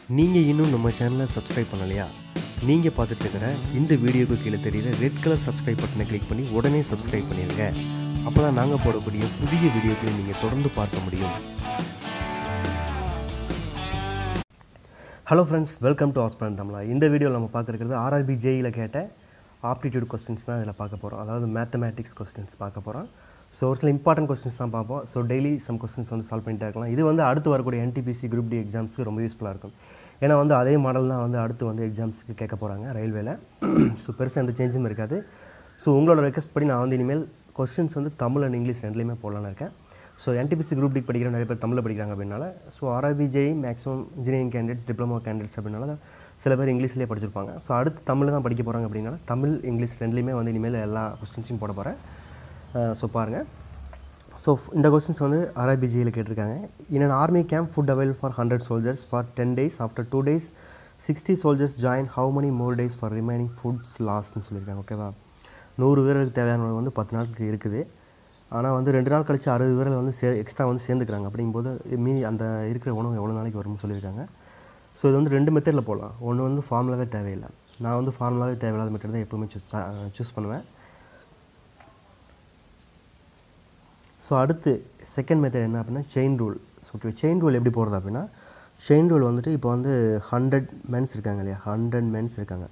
நீங்கள் இன்னும் நம்ம சேனலை சப்ஸ்கிரைப் பண்ணலையா நீங்கள் பார்த்துட்டு இருக்கிற இந்த வீடியோக்கு கீழே தெரியுற ரெட் கலர் சப்ஸ்கிரைப் பட்டனை கிளிக் பண்ணி உடனே சப்ஸ்கிரைப் பண்ணிடுங்க அப்போ தான் நாங்கள் போடக்கூடிய புதிய வீடியோக்களை நீங்கள் தொடர்ந்து பார்க்க முடியும் hello friends welcome to hospital தமிழா இந்த வீடியோவில் நம்ம பார்க்குறது ஆர்ஆர்பி ஜேயில் கேட்ட ஆப்டிடியூட் கொஸ்டின்ஸ் தான் இதில் பார்க்க போகிறோம் அதாவது மேத்தமேட்டிக்ஸ் கொஸ்டின்ஸ் பார்க்க போகிறோம் ஸோ ஒரு சில இம்பார்ட்டன்ட் கொஸ்டின்ஸ் தான் பார்ப்போம் ஸோ டெய்லி சம் கொஸ்டின்ஸ் வந்து சால்வ் பண்ணிட்டே இருக்கலாம் இது வந்து அடுத்து வரக்கூடிய என்டிபிசி குரூப் டி எக்ஸாம்ஸ்க்கு ரொம்ப யூஸ்ஃபுல்லாக இருக்கும் ஏன்னா வந்து அதே மாடல் தான் வந்து அடுத்து வந்து எக்ஸாம்ஸுக்கு கேட்க போகிறாங்க ரயில்வேல ஸோ பெருசாக எந்த சேஞ்சும் இருக்காது ஸோ உங்களோட ரெக்வஸ்ட் படி நான் வந்து இனிமேல் கொஸ்டின்ஸ் வந்து தமிழ் அண்ட் இங்கிலீஷ் ரெண்டுலேயுமே போடலான்னு இருக்கேன் ஸோ என்டிபிசி குரூப் டி படிக்கிற நிறைய பேர் தமிழில் படிக்கிறாங்க அப்படின்னால so RRB JE maximum engineering candidate diploma candidates அப்படின்னால சில பேர் இங்கிலீஷ்லேயே படிச்சிருப்பாங்க ஸோ அடுத்து தமிழ் தான் படிக்க போகிறாங்க அப்படின்னால தமிழ் இங்கிலீஷ் ரெண்டுலேயுமே வந்து இனிமேல் எல்லா கொஸ்டின்ஸையும் போட போகிறேன் ஸோ பாருங்கள் ஸோ இந்த கொஸ்டின்ஸ் வந்து ஆர்ஐபிஜியில் கேட்டிருக்காங்க in an army camp food avail for hundred soldiers for ten days after two days sixty soldiers join how many more days for remaining foods லாஸ்ட்னு சொல்லியிருக்காங்க ஓகேவா நூறு வீரர்களுக்கு தேவையான உணவு வந்து பத்து நாளுக்கு இருக்குது ஆனால் வந்து ரெண்டு நாள் கழிச்சு அறுபது வீரர்கள் வந்து சே எக்ஸ்ட்ரா வந்து சேர்ந்துக்கிறாங்க அப்படிங்கும்போது மீதி அந்த இருக்கிற உணவு எவ்வளோ நாளைக்கு வரும்னு சொல்லியிருக்காங்க ஸோ இது வந்து ரெண்டு மெத்தடில் போடலாம் ஒன்று வந்து ஃபார்முலாவே தேவையில்லை நான் வந்து ஃபார்முலாவே தேவையில்லாத மெத்தட் தான் எப்போவுமே சூஸ் சூஸ் பண்ணுவேன் ஸோ அடுத்து செகண்ட் மெத்தட் என்ன அப்படின்னா chain rule so okay chain rule எப்படி போகிறது அப்படின்னா செயின் ரூல் வந்துட்டு இப்போ வந்து ஹண்ட்ரட் மென்ஸ் இருக்காங்க இல்லையா ஹண்ட்ரட் மென்ஸ் இருக்காங்க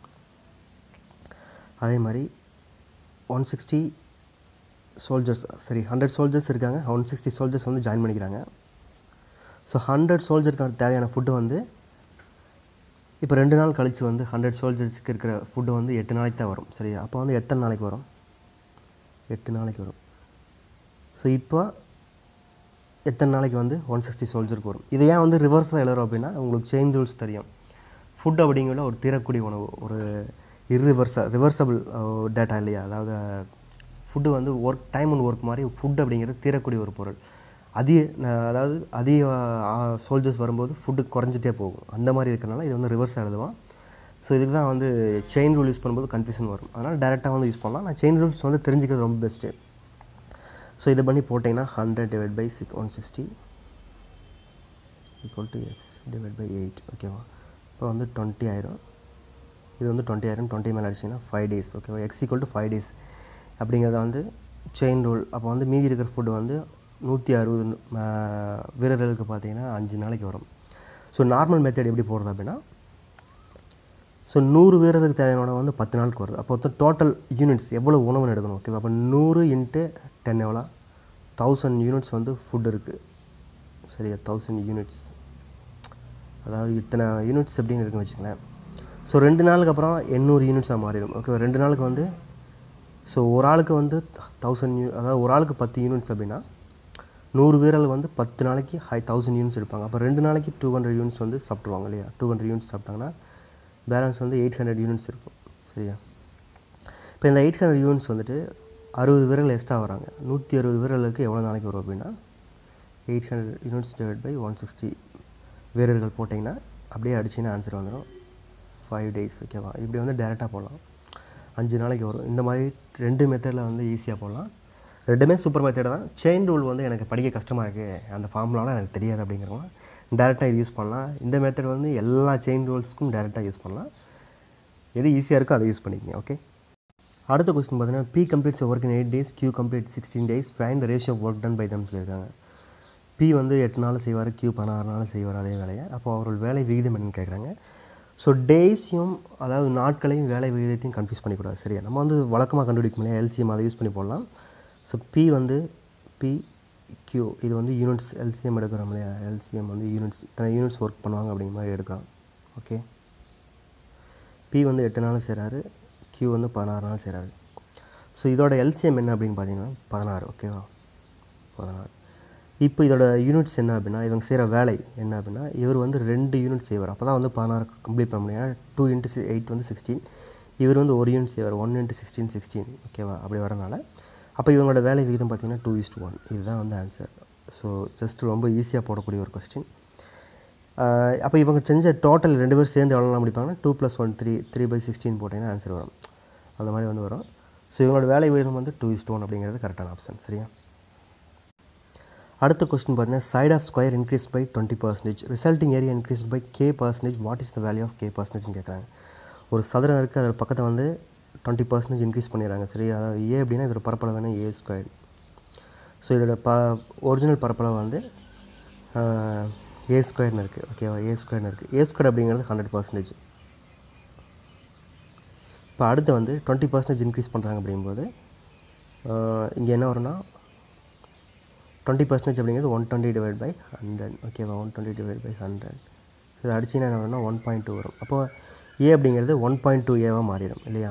அதே மாதிரி ஒன் சிக்ஸ்டி சோல்ஜர்ஸ் சரி ஹண்ட்ரட் சோல்ஜர்ஸ் இருக்காங்க ஒன் சிக்ஸ்டி சோல்ஜர்ஸ் வந்து ஜாயின் பண்ணிக்கிறாங்க ஸோ ஹண்ட்ரட் சோல்ஜருக்கு தேவையான ஃபுட்டு வந்து இப்போ ரெண்டு நாள் கழித்து வந்து ஹண்ட்ரட் சோல்ஜர்ஸ்க்கு இருக்கிற ஃபுட்டு வந்து எட்டு நாளைக்கு தான் வரும் சரியா அப்போ வந்து எத்தனை நாளைக்கு வரும் எட்டு நாளைக்கு வரும் ஸோ இப்போ எத்தனை நாளைக்கு வந்து ஒன் சிக்ஸ்டி சோல்ஜருக்கு வரும் இதை ஏன் வந்து ரிவர்ஸாக எழுதுறோம் அப்படின்னா உங்களுக்கு செயின் ரூல்ஸ் தெரியும் ஃபுட் அப்படிங்கிற ஒரு தீரக்கூடிய உணவு ஒரு இர்ரிவர்ஸ ரிவர்சபிள் டேட்டா இல்லையா அதாவது ஃபுட்டு வந்து ஒர்க் டைம் அண்ட் ஒர்க் மாதிரி ஃபுட் அப்படிங்கிறது தீரக்கூடிய ஒரு பொருள் அதிக அதாவது அதிக சோல்ஜர்ஸ் வரும்போது ஃபுட்டு குறைஞ்சிட்டே போகும் அந்த மாதிரி இருக்கிறனால இது வந்து ரிவர்ஸ் எழுதுவோம் ஸோ இதுக்கு தான் வந்து செயின் ரூல் யூஸ் பண்ணும்போது கன்ஃபியூஷன் வரும் அதனால் டேரெக்டாக வந்து யூஸ் பண்ணலாம் நான் செயின் ரூல்ஸ் வந்து தெரிஞ்சுக்கிறது ரொம்ப பெஸ்ட்டு ஸோ இதை பண்ணி போட்டிங்கன்னா hundred divide by six one sixty equal to X divide by eight ஓகேவா இப்போ வந்து டுவெண்ட்டி ஆயிரும் இது வந்து டுவெண்ட்டி ஆயிரம் டுவெண்ட்டி மேலே அடிச்சிங்கன்னா ஃபைவ் டேஸ் ஓகேவா X equal to five days அப்படிங்கிறத வந்து செயின் ரூல் அப்போ வந்து மீதி இருக்கிற ஃபுட்டு வந்து நூற்றி அறுபது வீரர்களுக்கு பார்த்தீங்கன்னா அஞ்சு நாளைக்கு வரும் ஸோ நார்மல் மெத்தட் எப்படி போடுறது அப்படின்னா ஸோ நூறு வீரர்களுக்கு தேவையான உணவு வந்து பத்து நாளுக்கு வருது அப்போ வந்து டோட்டல் யூனிட்ஸ் எவ்வளோ உணவு எடுக்கணும் ஓகேவா அப்போ நூறு இன்ட்டு டென் எவ்வளோ தௌசண்ட் யூனிட்ஸ் வந்து ஃபுட் இருக்குது சரியா தௌசண்ட் யூனிட்ஸ் அதாவது இத்தனை யூனிட்ஸ் எப்படின்னு இருக்குன்னு வச்சுங்களேன் ஸோ ரெண்டு நாளுக்கு அப்புறம் எண்ணூறு யூனிட்ஸாக மாறிடும் ஓகேவா ரெண்டு நாளுக்கு வந்து ஸோ ஒரு ஆளுக்கு வந்து தௌசண்ட் யூ அதாவது ஒரு ஆளுக்கு பத்து யூனிட்ஸ் அப்படின்னா நூறு வீரர்கள் வந்து பத்து நாளைக்கு ஹை தௌசண்ட் யூனிட்ஸ் எடுப்பாங்க அப்போ ரெண்டு நாளைக்கு டூ ஹண்ட்ரட் யூனிட்ஸ் வந்து சாப்பிட்ருவாங்க இல்லையா டூ ஹண்ட்ரட் யூனிட்ஸ் சாப்பிட்டாங்கன்னா பேலன்ஸ் வந்து எயிட் ஹண்ட்ரட் யூனிட்ஸ் இருக்கும் சரியா இப்போ இந்த எயிட் ஹண்ட்ரட் யூனிட்ஸ் வந்துட்டு அறுபது வீரர்கள் எக்ஸ்ட்ரா வராங்க நூற்றி அறுபது வீரர்களுக்கு எவ்வளோ நாளைக்கு வரும் அப்படின்னா eight hundred units divide by one sixty வீரர்கள் போட்டிங்கன்னா அப்படியே அடிச்சிங்கன்னா ஆன்சர் வந்துடும் ஃபைவ் டேஸ் ஓகேவா இப்படி வந்து டேரெக்டாக போடலாம் அஞ்சு நாளைக்கு வரும் இந்த மாதிரி ரெண்டு மெத்தடில் வந்து ஈஸியாக போடலாம் ரெண்டுமே சூப்பர் மெத்தட் தான் செயின் ரூல் வந்து எனக்கு படிக்க கஷ்டமாக இருக்குது அந்த ஃபார்முலாலாம் எனக்கு தெரியாது அப்படிங்கிறவங்க டேரெக்டாக இது யூஸ் பண்ணலாம் இந்த மெத்தட் வந்து எல்லா செயின் ரூல்ஸ்க்கும் டேரெக்டாக யூஸ் பண்ணலாம் எது ஈஸியாக இருக்கோ அதை யூஸ் பண்ணிக்கங்க ஓகே அடுத்த கொஸ்டின் பார்த்தீங்கன்னா B completes work in eight days Q complete sixteen days find the ratio work done by them சொல்லியிருக்காங்க பி வந்து எட்டு நாள் செய்வார் கியூ பதினாறு நாள் செய்வார் அதே வேலையை அப்போ அவர்கள் வேலை விகிதம் என்னன்னு கேட்குறாங்க ஸோ டேஸையும் அதாவது நாட்களையும் வேலை விகிதத்தையும் கன்ஃபியூஸ் பண்ணிக்கூடாது சரியா நம்ம வந்து வழக்கமாக கண்டுபிடிக்க முடியாது எல்சிஎம் அதை யூஸ் பண்ணி போடலாம் ஸோ பி வந்து பி கியூ இது வந்து யூனிட்ஸ் எல்சிஎம் எடுக்கிறோம் இல்லையா எல்சிஎம் வந்து யூனிட்ஸ் இத்தனை யூனிட்ஸ் ஒர்க் பண்ணுவாங்க அப்படிங்கிற மாதிரி எடுக்கலாம் ஓகே பி வந்து எட்டு நாள் செய்கிறாரு கியூ வந்து பதினாறு நாள் செய்கிறாரு ஸோ இதோட எல்சிஎம் என்ன அப்படின்னு பார்த்தீங்கன்னா பதினாறு ஓகேவா பதினாறு இப்போ இதோட யூனிட்ஸ் என்ன அப்படின்னா இவங்க செய்கிற வேலை என்ன அப்படின்னா இவர் வந்து ரெண்டு யூனிட் செய்வார் அப்போ தான் வந்து பதினாறு கம்ப்ளீட் பண்ண முடியும் டூ இன்ட்டு எயிட் வந்து சிக்ஸ்டீன் இவர் வந்து ஒரு யூனிட் செய்வார் ஒன் இன்ட்டு சிக்ஸ்டீன் சிக்ஸ்டீன் ஓகேவா அப்படி வரனால அப்போ இவங்களோட வேலை விகிதம் பார்த்தீங்கன்னா டூ இஸ்ட் ஒன் இதுதான் வந்து ஆன்சர் ஸோ ஜஸ்ட் ரொம்ப ஈஸியாக போடக்கூடிய ஒரு கொஸ்டின் அப்போ இவங்க செஞ்ச டோட்டல் ரெண்டு பேரும் சேர்ந்து எவ்வளோ முடிப்பாங்கன்னா two plus one three three by sixteen போட்டிங்கன்னா ஆன்சர் வரும் அந்த மாதிரி வந்து வரும் ஸோ இவங்களோட வேலை விகிதம் வந்து டூ இஸ்ட் ஒன் அப்படிங்கிறது கரெக்டான ஆப்ஷன் சரியா அடுத்த கொஸ்டின் பார்த்தீங்கன்னா side of square increase by twenty percentage resulting area increase by K percentage what is the value of K பர்சன்டேஜ்னு கேட்குறாங்க ஒரு சதுரம் இருக்குது அதில் பக்கத்தில் வந்து டுவெண்ட்டி பர்சன்டேஜ் இன்க்ரீஸ் பண்ணிடுறாங்க சரி அதாவது ஏ அப்படின்னா இதோட பரப்பளவு வேணும் ஏ ஸ்கொயர் ஸோ இதோட ப ஒரிஜினல் பரப்பளவு வந்து ஏ ஸ்கொயர்னு இருக்குது ஓகேவா ஏ ஸ்கொயர்னு இருக்குது ஏ ஸ்கொயர் அப்படிங்கிறது ஹண்ட்ரட் பர்சன்டேஜ் இப்போ அடுத்து வந்து டுவெண்ட்டி பர்சன்டேஜ் இன்க்ரீஸ் பண்ணுறாங்க அப்படிங்கும்போது இங்கே என்ன வரும்னா டுவெண்ட்டி பர்சன்டேஜ் அப்படிங்கிறது one twenty divide by hundred ஓகேவா one twenty divide by hundred இது அடிச்சிங்கன்னா என்ன வரும்னா ஒன் பாயிண்ட் டூ வரும் அப்போ ஏ அப்படிங்கிறது ஒன் பாயிண்ட் டூ ஏவாக மாறிடும் இல்லையா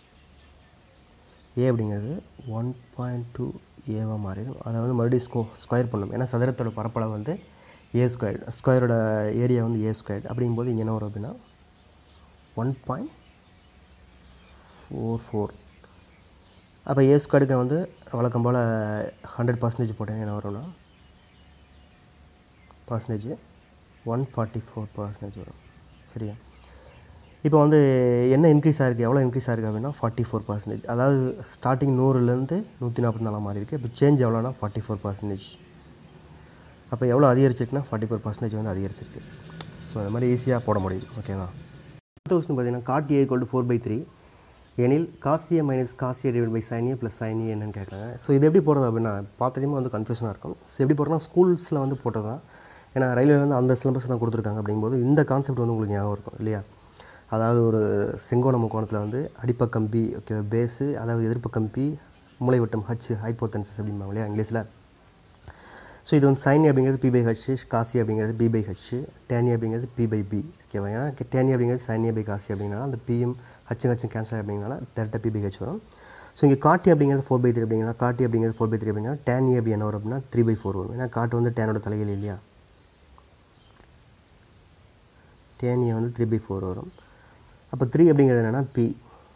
ஏ அப்படிங்கிறது ஒன் பாயிண்ட் டூ ஏவாக மாறிடும் அதை வந்து மறுபடியும் ஸ்கோ ஸ்கொயர் பண்ணணும் ஏன்னா சதுரத்தோட பரப்பளவு வந்து ஏ ஸ்கொயர் ஸ்கொயரோட ஏரியா வந்து ஏ ஸ்கொயர் அப்படிங்கும்போது இங்கே என்ன வரும் அப்படின்னா ஒன் பாயிண்ட் ஃபோர் ஃபோர் அப்போ ஏ ஸ்கொயருக்கு வந்து வழக்கம் போல் ஹண்ட்ரட் பர்சன்டேஜ் போட்டேன் என்ன வரும்னா percentage one forty four percentage வரும் சரியா இப்போ வந்து என்ன இன்க்ரீஸ் ஆகிருக்கு எவ்வளோ இன்க்ரீஸ் ஆகிருக்கு அப்படின்னா ஃபார்ட்டி ஃபோர் பர்சன்டேஜ் அதாவது ஸ்டார்டிங் நூறுலேருந்து நூற்றி நாற்பத்தி நாலாம் மாறி இருக்குது இப்போ சேஞ்ச் எவ்வளோனா ஃபார்ட்டி ஃபோர் பர்சன்டேஜ் அப்போ எவ்வளோ அதிகரிச்சிருக்குன்னா ஃபார்ட்டி ஃபோர் பர்சன்டேஜ் வந்து அதிகரிச்சிருக்கு ஸோ அந்த மாதிரி ஈஸியாக போட முடியும் ஓகேவா அடுத்த கொஸ்டின் பார்த்தீங்கன்னா cot A equal to four by three எனில் cos A minus cos A divide by sin A plus sin A என்னன்னு கேட்குறாங்க ஸோ இது எப்படி போடுறது அப்படின்னா பார்த்ததையுமே வந்து கன்ஃபியூஷனாக இருக்கும் ஸோ எப்படி போடுறோம்னா ஸ்கூல்ஸில் வந்து போட்டது தான் ஏன்னா ரயில்வே வந்து அந்த சிலபஸ் தான் கொடுத்துருக்காங்க அப்படிங்கும்போது இந்த கான்செப்ட் வந்து உங்களுக்கு ஞாபகம் இருக்கும் இல்லையா அதாவது ஒரு செங்கோண முக்கோணத்தில் வந்து அடிப்பக்கம் பி ஓகே பேஸு அதாவது எதிர்ப்பக்கம் பி மூளைவட்டம் ஹச் ஹைப்போத்தன்சஸ் அப்படிம்பாங்க இல்லையா இங்கிலீஷில் ஸோ இது வந்து சைனி அப்படிங்கிறது பி பை ஹச் காசி அப்படிங்கிறது பி பை ஹச் டேனி அப்படிங்கிறது பி பை பி ஓகேவா ஏன்னா டேனி அப்படிங்கிறது சைனியா பை காசி அப்படிங்கிறனால அந்த பிஎம் ஹச்சும் ஹச்சும் கேன்சல் அப்படிங்கிறனால டேரெக்டாக பி பை ஹச் வரும் ஸோ இங்கே காட்டி அப்படிங்கிறது ஃபோர் பை த்ரீ அப்படிங்கன்னா காட்டி அப்படிங்கிறது ஃபோர் பை த்ரீ அப்படின்னா டேன் ஏ அப்படி என்ன வரும் அப்படின்னா த்ரீ பை ஃபோர் வரும் ஏன்னா காட்டு வந்து டேனோட தலைகள் இல்லையா டேன் ஏ வந்து த்ரீ பை ஃபோர் வரும் அப்போ த்ரீ அப்படிங்கிறது என்னென்னா பி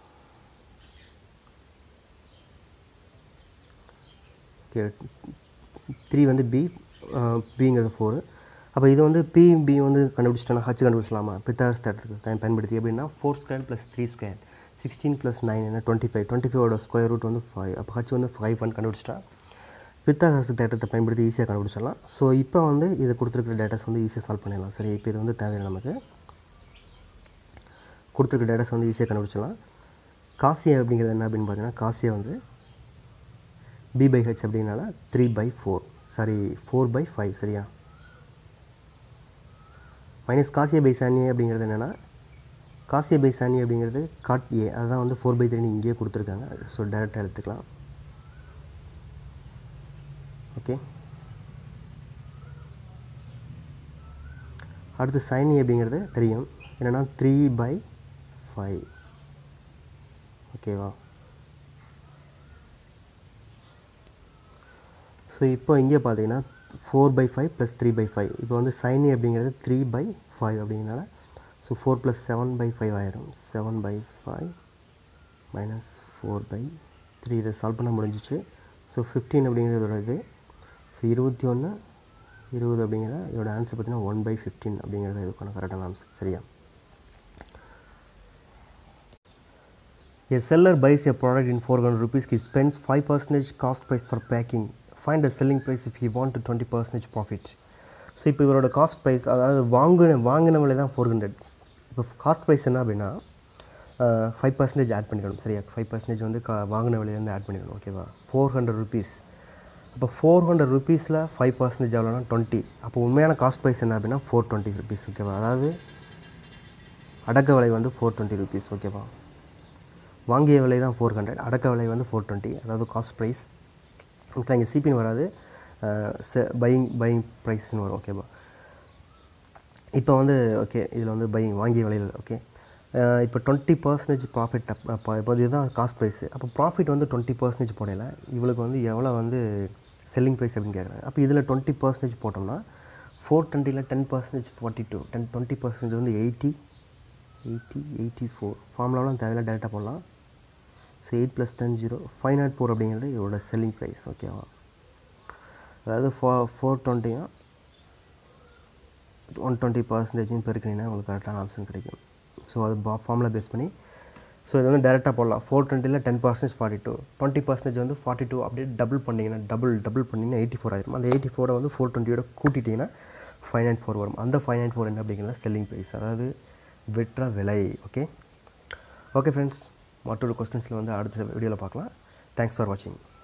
ஓகே த்ரீ வந்து பி பிங்கிறது ஃபோரு அப்போ இது வந்து பி பி வந்து கண்டுபிடிச்சிட்டோன்னா ஹச் கண்டுபிடிச்சலாமா பித்தார்ஸ் தட்டத்துக்கு டைம் பயன்படுத்தி எப்படின்னா four square plus three square sixteen plus nine என்ன டுவெண்ட்டி ஃபைவ் டுவெண்ட்டி ஃபைவோட ஸ்கொயர் ரூட் வந்து ஃபைவ் அப்போ ஹச் வந்து ஃபைவ் ஒன் கண்டுபிடிச்சிட்டா பித்தாகரசு தேட்டத்தை பயன்படுத்தி ஈஸியாக கண்டுபிடிச்சிடலாம் ஸோ இப்போ வந்து இது கொடுத்துருக்குற டேட்டாஸ் வந்து ஈஸியாக சால்வ் பண்ணிடலாம் சரி இப்போ இது வந்து தேவையில்லை நமக்கு கொடுத்துருக்க டேட்டாஸ் வந்து ஈஸியாக கண்டுபிடிச்சிடலாம் காசியா அப்படிங்கிறது என்ன அப்படின்னு பார்த்தீங்கன்னா காசியா வந்து பி பை ஹெச் அப்படின்னால three by four sorry four by five சரியா மைனஸ் காசியா பை சானியே அப்படிங்கிறது என்னென்னா காசியா பை சானி அப்படிங்கிறது காட் ஏ அதுதான் வந்து ஃபோர் பை த்ரீன்னு இங்கேயே கொடுத்துருக்காங்க ஸோ டேரெக்டாக எடுத்துக்கலாம் ஓகே அடுத்து சைனி அப்படிங்கிறது தெரியும் என்னென்னா த்ரீ பை ஃபைவ் ஓகேவா ஸோ இப்போ இங்கே பார்த்தீங்கன்னா four by five plus three by five இப்போ வந்து சைனி அப்படிங்கிறது த்ரீ பை ஃபைவ் அப்படிங்கிறனால so four plus seven by five ஆயிரும் seven by five minus four by three இதை சால்வ் பண்ண முடிஞ்சிச்சு ஸோ ஃபிஃப்டீன் அப்படிங்கிறதோட இது ஸோ இருபத்தி ஒன்று இருபது அப்படிங்கிற இதோட ஆன்சர் பார்த்தீங்கன்னா ஒன் பை ஃபிஃப்டீன் அப்படிங்கிறது இதுக்கான கரெக்டான ஆன்சர் சரியா A seller buys a product in 400 rupees. He spends 5 percentage cost price for packing. Find the selling price if he want to 20 percentage profit. So இப்போ இவரோட காஸ்ட் ப்ரைஸ் அதாவது வாங்கின வாங்கின விலை தான் ஃபோர் ஹண்ட்ரட் இப்போ காஸ்ட் ப்ரைஸ் என்ன அப்படின்னா ஃபைவ் பர்சன்டேஜ் ஆட் பண்ணிக்கணும் சரியா ஃபைவ் பர்சன்டேஜ் வந்து கா வாங்கின விலையிலேருந்து ஆட் பண்ணிக்கணும் ஓகேவா ஃபோர் ஹண்ட்ரட் ருபீஸ் அப்போ ஃபோர் ஹண்ட்ரட் ருபீஸில் ஃபைவ் பர்சன்டேஜ் எவ்வளோனா டுவெண்ட்டி அப்போ உண்மையான காஸ்ட் ப்ரைஸ் என்ன அப்படின்னா ஃபோர் டுவெண்ட்டி ருபீஸ் ஓகேவா அதாவது அடக்க விலை வந்து ஃபோர் டுவெண்ட்டி ருபீஸ் ஓகேவா வாங்கிய விலை தான் ஃபோர் ஹண்ட்ரட் அடக்க விலை வந்து ஃபோர் டுவெண்ட்டி அதாவது காஸ்ட் ப்ரைஸ் ஆக்சுவலாக இங்கே சிபின்னு வராது பையிங் பையிங் ப்ரைஸ்னு வரும் ஓகேவா இப்போ வந்து ஓகே இதில் வந்து பையிங் வாங்கிய விலையில் ஓகே இப்போ டுவெண்ட்டி பர்சன்டேஜ் ப்ராஃபிட் அப்போ இப்போ இதுதான் காஸ்ட் ப்ரைஸு அப்போ ப்ராஃபிட் வந்து டுவெண்ட்டி பர்சன்டேஜ் போடல இவளுக்கு வந்து எவ்வளோ வந்து செல்லிங் ப்ரைஸ் அப்படின்னு கேட்குறாங்க அப்போ இதில் டுவெண்ட்டி பர்சன்டேஜ் போட்டோம்னா ஃபோர் டுவெண்ட்டியில் ten percentage forty two ten twenty percentage வந்து எயிட்டி எயிட்டி எயிட்டி ஃபோர் ஃபார்முலாலாம் தேவையில்ல டேரெக்டாக போடலாம் so eight plus ten zero five nought four அப்படிங்கிறது இதோட செல்லிங் ப்ரைஸ் ஓகேவா அதாவது ஃபோ ஃபோர் டுவெண்ட்டியும் ஒன் டுவெண்ட்டி பர்சன்டேஜும் பெருக்கினீங்கன்னா உங்களுக்கு கரெக்டான ஆப்ஷன் கிடைக்கும் ஸோ அது பா ஃபார்முலா பேஸ் பண்ணி ஸோ இது வந்து டேரெக்டாக போடலாம் ஃபோர் டுவெண்ட்டியில் ten percentage forty two twenty percentage வந்து ஃபார்ட்டி டூ அப்படியே டபுள் பண்ணிங்கன்னா டபுள் டபுள் பண்ணிங்கன்னா எயிட்டி ஃபோர் ஆயிரும் அந்த எயிட்டி ஃபோரை வந்து ஃபோர் டுவெண்ட்டியோட கூட்டிட்டிங்கன்னா ஃபைவ் நைன் ஃபோர் வரும் அந்த ஃபைவ் நைன் ஃபோர் என்ன அப்படிங்கிறது செல்லிங் ப்ரைஸ் அதாவது விற்ற விலை ஓகே ஓகே ஃப்ரெண்ட்ஸ் மற்றொரு கொஸ்டின்ஸில் வந்து அடுத்த வீடியோவில் பார்க்கலாம் தேங்க்ஸ் ஃபார் வாட்சிங்